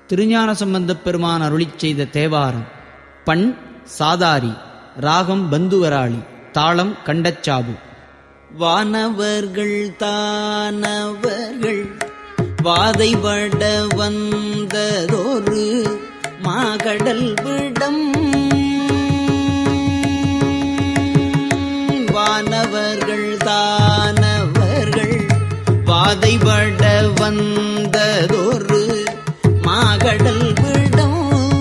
திருஞான சம்பந்தப் பெருமான் அருளிச் செய்த தேவாரம் பண் சாதாரி ராகம் பந்துவராளி தாளம் கண்டச்சாபு வானவர்கள் தானவர்கள் வாதைபட வந்ததொரு மாகடல் விடம் வானவர்கள் தானவர்கள் வாதைபட வந்ததொரு மாகடல் விடம்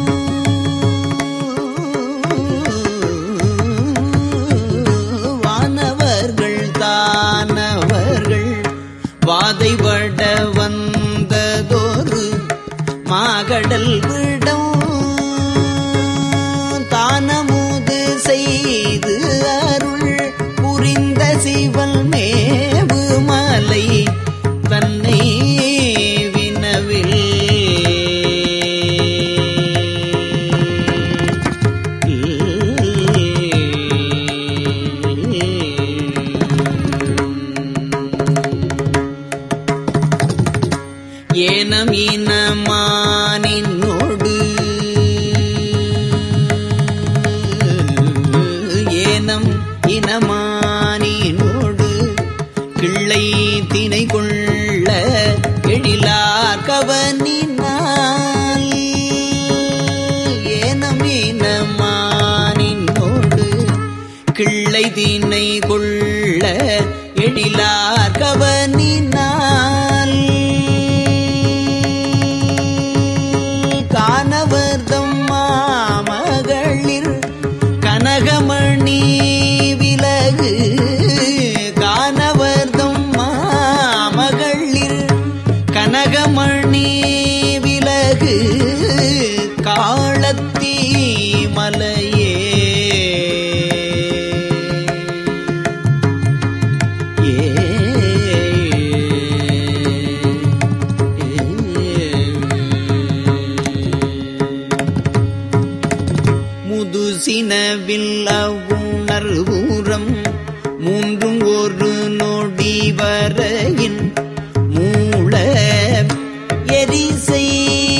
வானவர்கள் தானவர்கள் வாதைபட வந்ததொரு மாகடல் விடம் தானமுது செய்து அருள் புரிந்த சிவன் மேவு மலை தன்னை வினவில் ஏனமீனமானினோடு ஏனம் இனமானினோடு கிள்ளை தினை கொள்ள எழிலார் கவனினால் ஏனம் இனமானினோடு கிள்ளை தினை கொள்ள எழிலார் கவனினால் கானவர்தம் மாமகளிர் கனகமணி விலகு கானவர்தம் மாமகளிர் கனகமணி விலகு காளத்தீ மலையே முதுசினவில் உணர்வூரம் மூன்றும் ஒரு நொடி வரையின் மூள எரிசை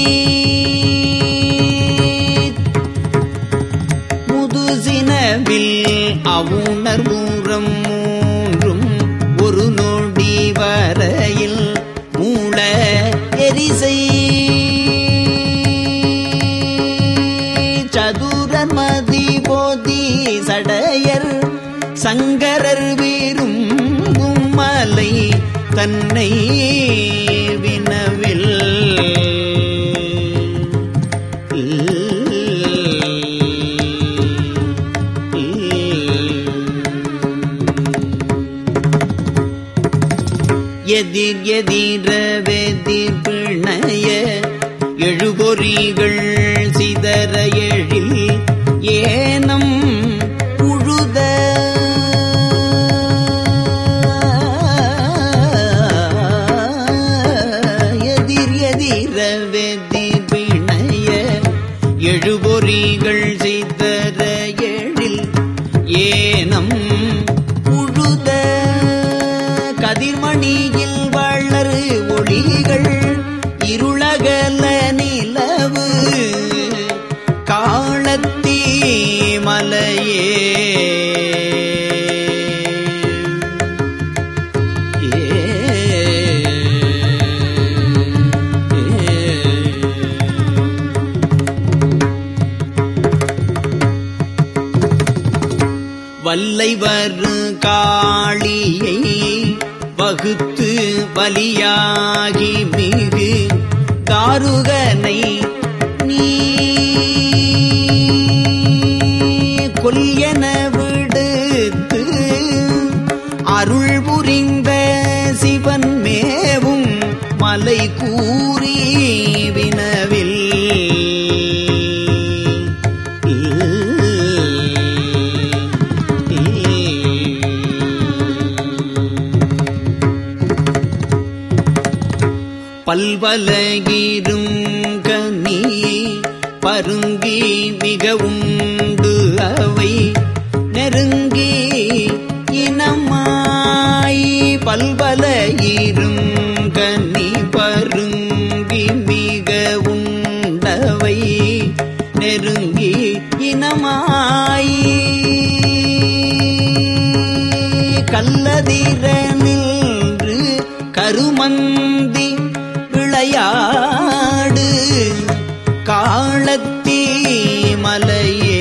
முதுசினவில் அவுணர்வூரம் மூன்றும் ஒரு நொடி வரையில் மூள எரிசை சதுரன் மதி போதி சடையர் சங்கரர் வீரும் மலை தன்னை வினவில் எதிர் எதிர வெதிர் பிணைய எழுபொறிகள் சிதற எழில் ஏனம் உழுத எதிர் எதிர வெதிர் பிணைய எழுபொறிகள் சிதற எழில் ஏனம் உழுத கதிர்மணியில் வளரு ஒளிகள் இருளகல நிலவு காலத்தீ மலையே வல்லை வரு காளியை வகுத்து பலியாகி மிகு தாருகனை நீ கொல்யன விடுத்து அருள் புரிந்த சிவன் மேவும் மலை கூறி வினவில் பல்வலகிரும் கனி பருங்கி மிக உண்டு அவை நெருங்கி இனமாய் பல்வலகிரும் கனி பருங்கி மிக உண்டு கதிர நின்று கருமந்தி விளையாடு காலத்தீ மலையே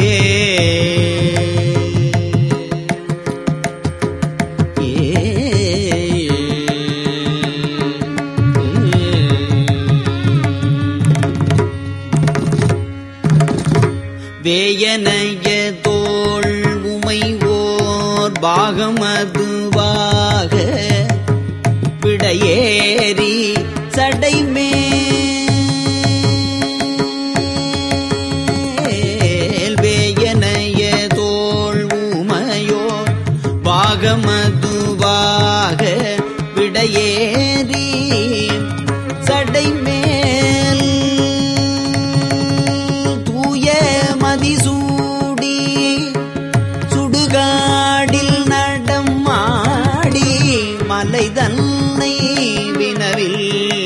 வேயனைய தோள் உமை ஓர் பாகமதுவாக விடையேறி சடைமேல் வேயனைய தோள் உமையோ பாகமதுவாக விடையேறி சடைமேல் தூய மதிசூடி சுடுகாடில் நடம் ஆடி மலை தன்னை வினவில்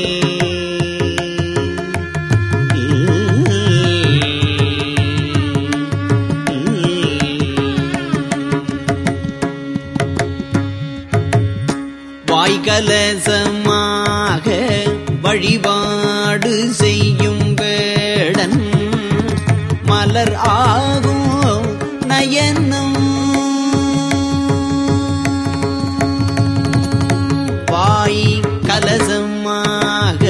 வாய்கலசமாக வழிபாடு செய்யும் வேடன் மலர் ஆகும் நயனம் வாய் கலசமாக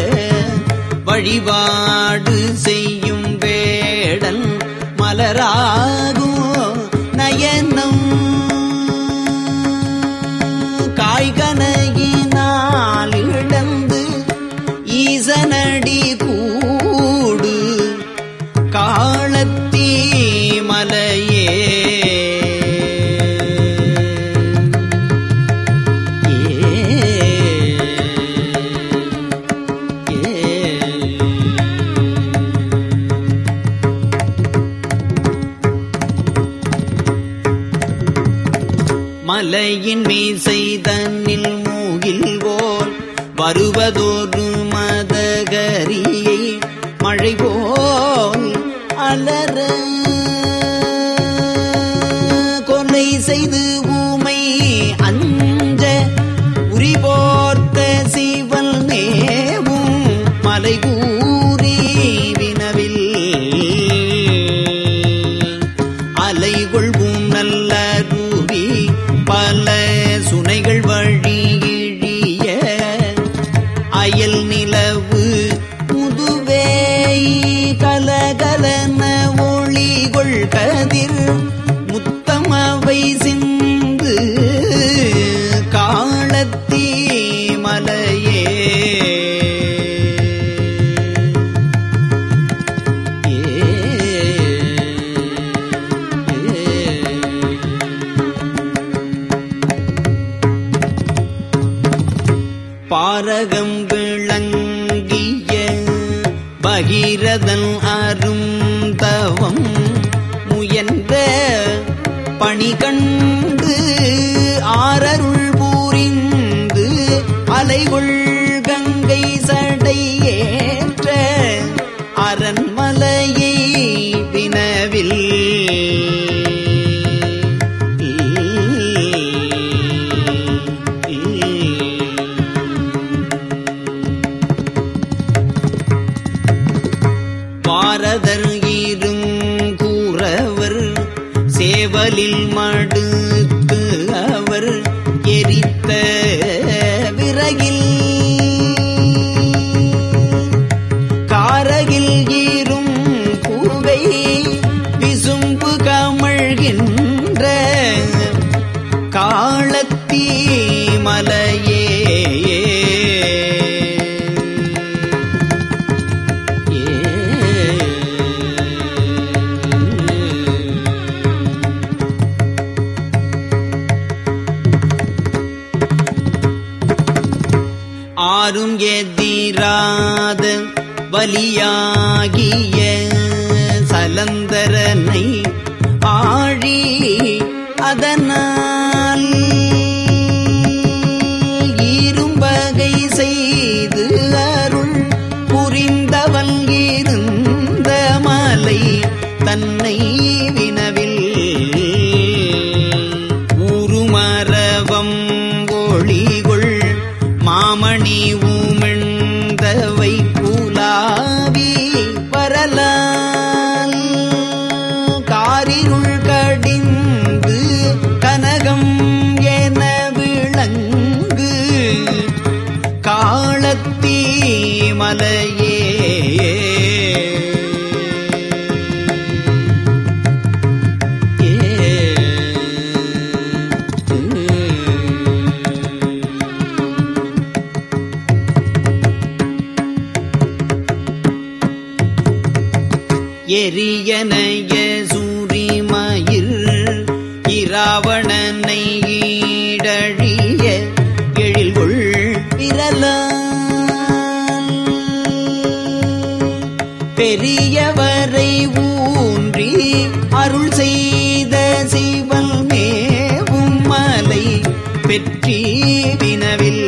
வழிபாடு செய்யும் வேடன் மலராகும் நயனம் காய்கனையினால் இழந்து ஈசனடி கூடு காலத்தீ மலையே மலையின் மீசை தன்னில் மூகில் போல் வருவதொரு மதகரியை மழை போல் அலற கொலை செய்து ஊமை அஞ்ச உரி போர்த்த சிவல் நேவும் மலை கூறி வினவில் அலைகொள்வும் நல்ல ரூபி பல சுனைகள் வழியிழிய அயல் நிலவு முதுவேய் கலகலன ஒளிகொள் கதிர் முத்தமவை சிந்து காலத்தீ மலையே பாரகம் விளங்கிய பகீரதன் அரும் தவம் முயன்ற பணி கண்டு ஆரருள் பூரிந்து அலைகொள் கங்கை சடை ஏற்ற அரண்மலையை வினவில் பாரதர் இருங்கூறவர் சேவலில் மடுத்து அவர் எரித்த விறகில் காரகில் ஈரும் பூவை விசும்பு கமழ்கின்ற காளத்தீ மலையே ஆரும் எதிராத வலியாகிய சலந்தரனை ஆழி அதனால் இரும்பகை செய்து அருள் புரிந்தவன் இருந்த மலை தன்னை வினவில் ஊருமரவம் காலத்தீ மலையே எரியனைய சூரிமயிர் இராவணனை ஈடழிய எழில்கொள் விரலால் பெரியவரை ஊன்றி அருள் செய்த சிவன் மேவும் மலை பெற்றி வினவில்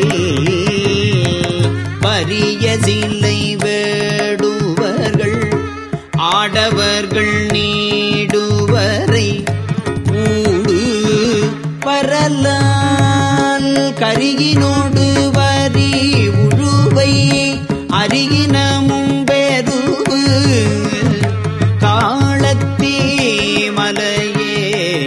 பரிய சிலை வேடுவர்கள் ஆடவர்கள் நீடுவரை ஊடு பரலால் கருகினோடு வரி உழுவை அருகினமும் பெருவு காலத்தீ மலையே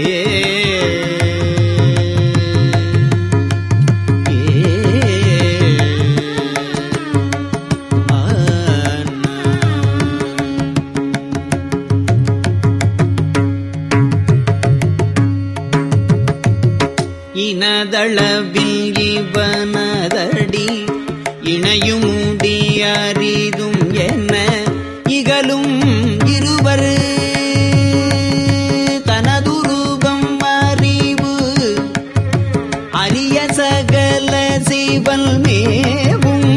இனதளவில் இவனதடி இணையுமுடி அரிதும் என்ன இகலும் இருவர் தனதுருகம் அறிவு அரிய சகல சிவல் மேவும்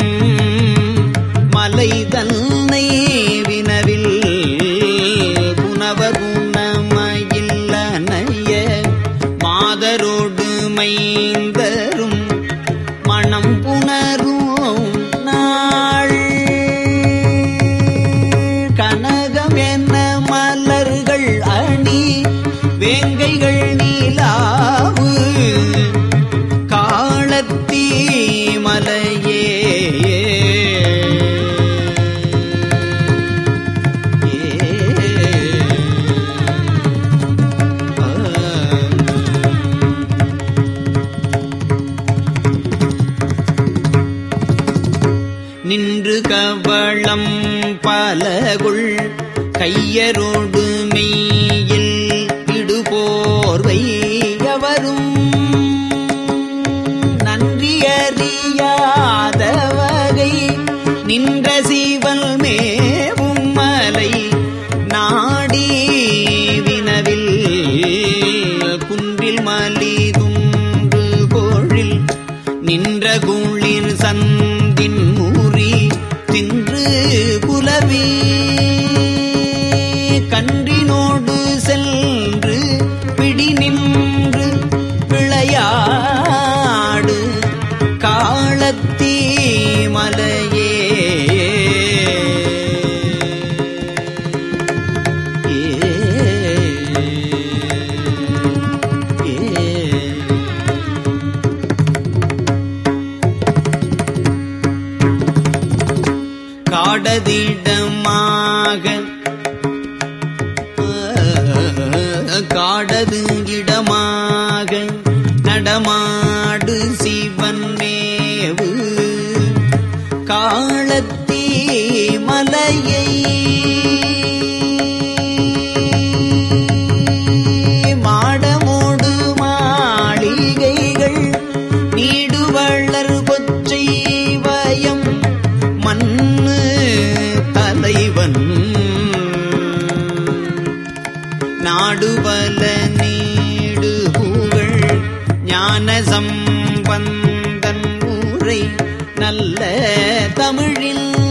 மலை தன்னை வினவில் புனவ குணமயில்லனைய மாதரோடு மைந்தரும் மணம் புணரும் நாள் கனகம் என்ன மலர்கள் அணி வேங்கைகள் நீலாவு காலத்தீ மலையே நின்று கவளம் பலகுள் கையரோடு மெய்யில் இடுபோர்வை எவரும் நன்றி அறியாத வகை நின்ற சிவல் மேவும் மலை நாடி வினவில் குன்றில் மலிதுன்று பொழில் நின்ற குளிர் சந்தின் மூறி தின்று புலவி கன்றினோடு சென்று பிடி நின்று விளையாடு காலத்தீ மலையே காடதிடமாக காடது இடமாக நடமாடு சிவன் மேவு காலத்தீ மலையை மாடமோடு மாளிகைகள் நீடுவள்ளர் கொச்சை வயம் மண்ணு தலைவன் நாடுபல நீடு புகழ் ஞான சம்பந்தன் ஊரை நல்ல தமிழில்